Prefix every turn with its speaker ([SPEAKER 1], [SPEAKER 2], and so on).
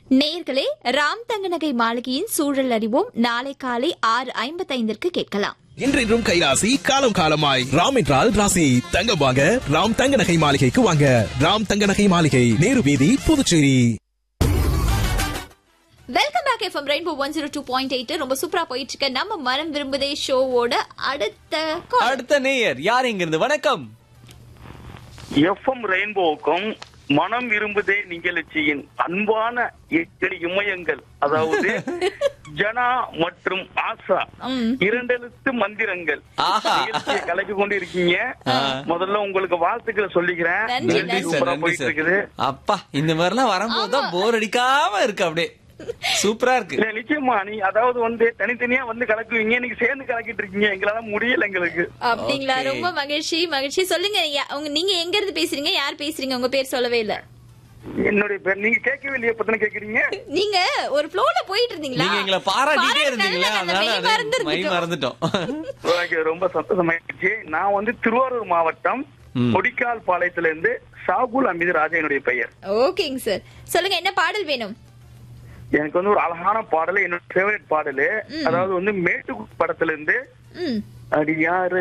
[SPEAKER 1] நேர்களே ராம் தங்கநகை மாளிகையின் சூழல் அறிவோம் நாளை காலை ஆறு ஐம்பத்தைந்திற்கு கேட்கலாம்
[SPEAKER 2] என்றென்றும் கைராசி காலம் காலமாய் ராம் என்றால் ராசி தங்கம் வாங்க ராம் தங்க நகை மாளிகைக்கு வாங்க ராம் தங்க நகை மாளிகை நேரு வீதி Puducherry
[SPEAKER 1] welcome back FM rainbow one zero two point eight ரொம்ப சூப்பரா போயிட்டு இருக்க நம்ம மனம் விரும்புதே ஷோவோட அடுத்த call.
[SPEAKER 3] அடுத்த நேயர் யார் இங்க இருந்து வணக்கம்
[SPEAKER 4] எஃப்எம் ரெயின்போவுக்கும் மனம் விரும்புதே நிகழ்ச்சியின் அன்பான எட்டு இமயங்கள் அதாவது ஜனா மற்றும் ஆசா
[SPEAKER 1] ம்.
[SPEAKER 4] இரண்டெழுத்து மந்திரங்கள்
[SPEAKER 3] ஆஹா.
[SPEAKER 4] நிகழ்ச்சியை கலக்கி கொண்டு இருக்கீங்க முதல்ல உங்களுக்கு வாழ்த்துக்களை சொல்லிக்கிறேன்
[SPEAKER 1] நன்றி,
[SPEAKER 3] நன்றி
[SPEAKER 1] நன்றி.
[SPEAKER 3] சார்
[SPEAKER 4] சூப்பரா
[SPEAKER 3] நன்றி
[SPEAKER 4] போயிட்டு
[SPEAKER 3] சார்
[SPEAKER 4] இருக்குது
[SPEAKER 3] அப்பா இந்த மாதிரிலாம் வரும்போது தான் போர் அடிக்காம இருக்கு அப்படியே சூப்பரா இருக்கு
[SPEAKER 4] இல்ல நிச்சயமா நீ அதாவது வந்து தனித்தனியா வந்து கலக்குவீங்க நீங்க சேர்ந்து கலக்கிட்டு இருக்கீங்க எங்களால முடியல எங்களுக்கு
[SPEAKER 1] அப்படிங்களா
[SPEAKER 3] Okay.
[SPEAKER 1] ரொம்ப மகிழ்ச்சி மகிழ்ச்சி சொல்லுங்க யா- உங்க நீங்க எங்க இருந்து பேசுறீங்க யார் பேசுறீங்க உங்க பேர் சொல்லவே இல்ல
[SPEAKER 4] என்னுடைய பேர் நீங்க கேட்கவே இல்லையே பத்தின கேக்குறீங்க
[SPEAKER 1] நீங்க ஒரு ஃப்ளோல போயிட்டு இருந்தீங்களா
[SPEAKER 3] நீங்க எங்களை பாராட்டிட்டே இருந்தீங்களா
[SPEAKER 1] பாராட்டுனால நாங்க
[SPEAKER 3] அதனால
[SPEAKER 1] மெய்
[SPEAKER 3] அது மை
[SPEAKER 1] மறந்துருந்துட்டோம்.
[SPEAKER 3] மறந்துட்டோம்
[SPEAKER 4] எனக்கு ரொம்ப சந்தோஷமாயிடுச்சு நான் வந்து திருவாரூர் மாவட்டம்
[SPEAKER 3] ம்.
[SPEAKER 4] கொடிக்கால் பாளையத்துல இருந்து சாகுல் அமீது ராஜா என்னுடைய பெயர்
[SPEAKER 1] ஓகேங்க சார் சொல்லுங்க என்ன பாடல் வேணும்
[SPEAKER 4] எனக்கு வந்து ஒரு அழகான பாடல் என்னோட ஃபேவரட் பாடலு அதாவது வந்து மேட்டுக்குடி படத்துல இருந்து
[SPEAKER 1] ம்
[SPEAKER 4] அடியாறு